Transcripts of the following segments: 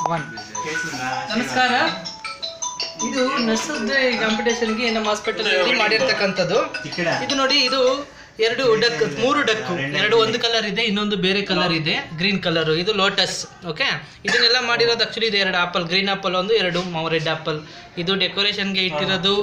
one ನಮಸ್ಕಾರ ಇದು ನರ್ಸದ್ ಕಾಂಪಿಟೇಷನ್ಗೆ ನಮ್ಮ ಹಾಸ್ಪಿಟಲ್ ಅಲ್ಲಿ ಮಾಡಿರ್ತಕ್ಕಂಥದ್ದು ಇದು ನೋಡಿ ಇದು ಎರಡು ಡಕ್ ಮೂರು ಡಕ್ಕು ಎರಡು ಒಂದು ಕಲರ್ ಇದೆ ಇನ್ನೊಂದು ಬೇರೆ ಕಲರ್ ಇದೆ ಗ್ರೀನ್ ಕಲರ್ ಇದು ಲೋಟಸ್ ಓಕೆ ಇದನ್ನೆಲ್ಲ ಮಾಡಿರೋದು ಆಕ್ಚುಲಿ ಇದು ಎರಡು ಆಪಲ್ ಗ್ರೀನ್ ಆಪಲ್ ಒಂದು ಎರಡು ರೆಡ್ ಆಪಲ್ ಇದು ಡೆಕೋರೇಷನ್ಗೆ ಇಟ್ಟಿರೋದು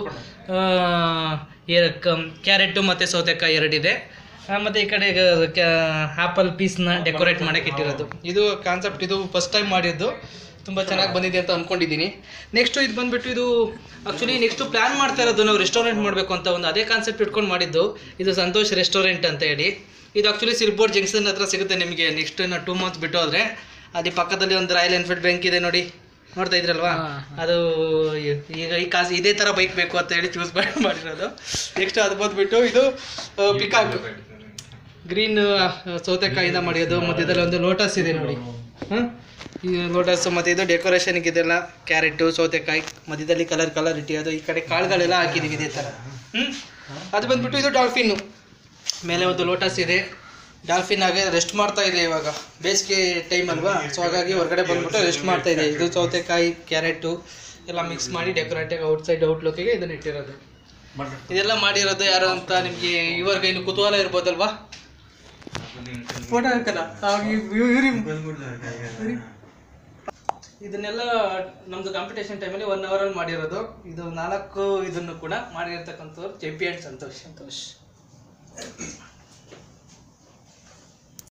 ಕ್ಯಾರೆಟು ಮತ್ತು ಸೌತೆಕಾಯಿ ಎರಡಿದೆ ಆ, ಮತ್ತೆ ಈ ಕಡೆ ಆಪಲ್ ಪೀಸ್ನ ಡೆಕೋರೇಟ್ ಮಾಡಕ್ಕೆ ಇಟ್ಟಿರೋದು ಇದು ಕಾನ್ಸೆಪ್ಟ್ ಇದು ಫಸ್ಟ್ ಟೈಮ್ ಮಾಡಿದ್ದು ತುಂಬ ಚೆನ್ನಾಗಿ ಬಂದಿದೆ ಅಂತ ಅಂದ್ಕೊಂಡಿದ್ದೀನಿ ನೆಕ್ಸ್ಟು ಇದು ಬಂದ್ಬಿಟ್ಟು ಇದು ಆ್ಯಕ್ಚುಲಿ ನೆಕ್ಸ್ಟು ಪ್ಲ್ಯಾನ್ ಮಾಡ್ತಾ ಇರೋದು ನಾವು ರೆಸ್ಟೋರೆಂಟ್ ಮಾಡಬೇಕು ಅಂತ ಒಂದು ಅದೇ ಕಾನ್ಸೆಪ್ಟ್ ಇಟ್ಕೊಂಡು ಮಾಡಿದ್ದು ಇದು ಸಂತೋಷ್ ರೆಸ್ಟೋರೆಂಟ್ ಅಂತ ಹೇಳಿ ಇದು ಆ್ಯಕ್ಚುಲಿ ಸಿರ್ಬೋರ್ಡ್ ಜಂಕ್ಷನ್ ಹತ್ರ ಸಿಗುತ್ತೆ ನಿಮಗೆ ನೆಕ್ಸ್ಟ್ ಇನ್ನು ಟೂ ಮಂತ್ಸ್ ಬಿಟ್ಟು ಹೋದರೆ ಅಲ್ಲಿ ಪಕ್ಕದಲ್ಲಿ ಒಂದು ರಾಯಲ್ ಎನ್ಫೀಲ್ಡ್ ಬ್ಯಾಂಕ್ ಇದೆ ನೋಡಿ ನೋಡ್ತಾ ಇದ್ರಲ್ವಾ ಅದು ಈಗ ಈ ಕಾಸು ಇದೇ ಥರ ಬೈಕ್ ಬೇಕು ಅಂತ ಹೇಳಿ ಚೂಸ್ ಮಾಡಿ ಮಾಡಿರೋದು ನೆಕ್ಸ್ಟ್ ಅದು ಬಂದ್ಬಿಟ್ಟು ಇದು ಪಿಕಾಕ್ ಗ್ರೀನ್ ಸೌತೆಕಾಯಿಂದ ಮಾಡಿರೋದು ಮಧ್ಯದಲ್ಲಿ ಒಂದು ಲೋಟಸ್ ಇದೆ ನೋಡಿ ಹಾಂ ಈ ಲೋಟಸ್ ಮತ್ತು ಇದು ಡೆಕೋರೇಷನ್ಗೆ ಇದೆಲ್ಲ ಕ್ಯಾರೆಟು ಸೌತೆಕಾಯಿ ಮಧ್ಯದಲ್ಲಿ ಕಲರ್ ಕಲರ್ ಇಟ್ಟಿರೋದು ಈ ಕಡೆ ಕಾಳುಗಳೆಲ್ಲ ಹಾಕಿದ್ದೀವಿ ಇದೇ ಥರ ಹ್ಞೂ ಅದು ಬಂದ್ಬಿಟ್ಟು ಇದು ಡಾಲ್ಫಿನ್ನು ಮೇಲೆ ಒಂದು ಲೋಟಸ್ ಇದೆ ಡಾಲ್ಫಿನ್ ಆಗಿ ರೆಸ್ಟ್ ಮಾಡ್ತಾ ಇದೆ ಇವಾಗ ಬೇಸಿಗೆ ಟೈಮ್ ಅಲ್ವಾ ಸೊ ಹಾಗಾಗಿ ಹೊರಗಡೆ ಬಂದ್ಬಿಟ್ಟು ರೆಸ್ಟ್ ಮಾಡ್ತಾ ಇದೆ ಇದು ಸೌತೆಕಾಯಿ ಕ್ಯಾರೆಟು ಎಲ್ಲ ಮಿಕ್ಸ್ ಮಾಡಿ ಡೆಕೋರೇಟಿವ್ ಔಟ್ ಸೈಡ್ ಔಟ್ಲುಕ್ಕಿಗೆ ಇದನ್ನ ಇಟ್ಟಿರೋದು ಇದೆಲ್ಲ ಮಾಡಿರೋದು ಯಾರು ಅಂತ ನಿಮಗೆ ಇವ್ರಿಗೆ ಇನ್ನು ಕುತೂಹಲ ಇರ್ಬೋದಲ್ವಾ ಫೋಟೋ ಹಾಕಲ್ಲ ಇದನ್ನೆಲ್ಲ ನಮ್ದು ಕಾಂಪಿಟೇಷನ್ ಟೈಮಲ್ಲಿ ಒನ್ ಅವರಲ್ಲಿ ಮಾಡಿರೋದು ಇದು ನಾಲ್ಕು ಇದನ್ನು ಕೂಡ ಮಾಡಿರ್ತಕ್ಕಂಥವ್ರು J P and Santosh Santosh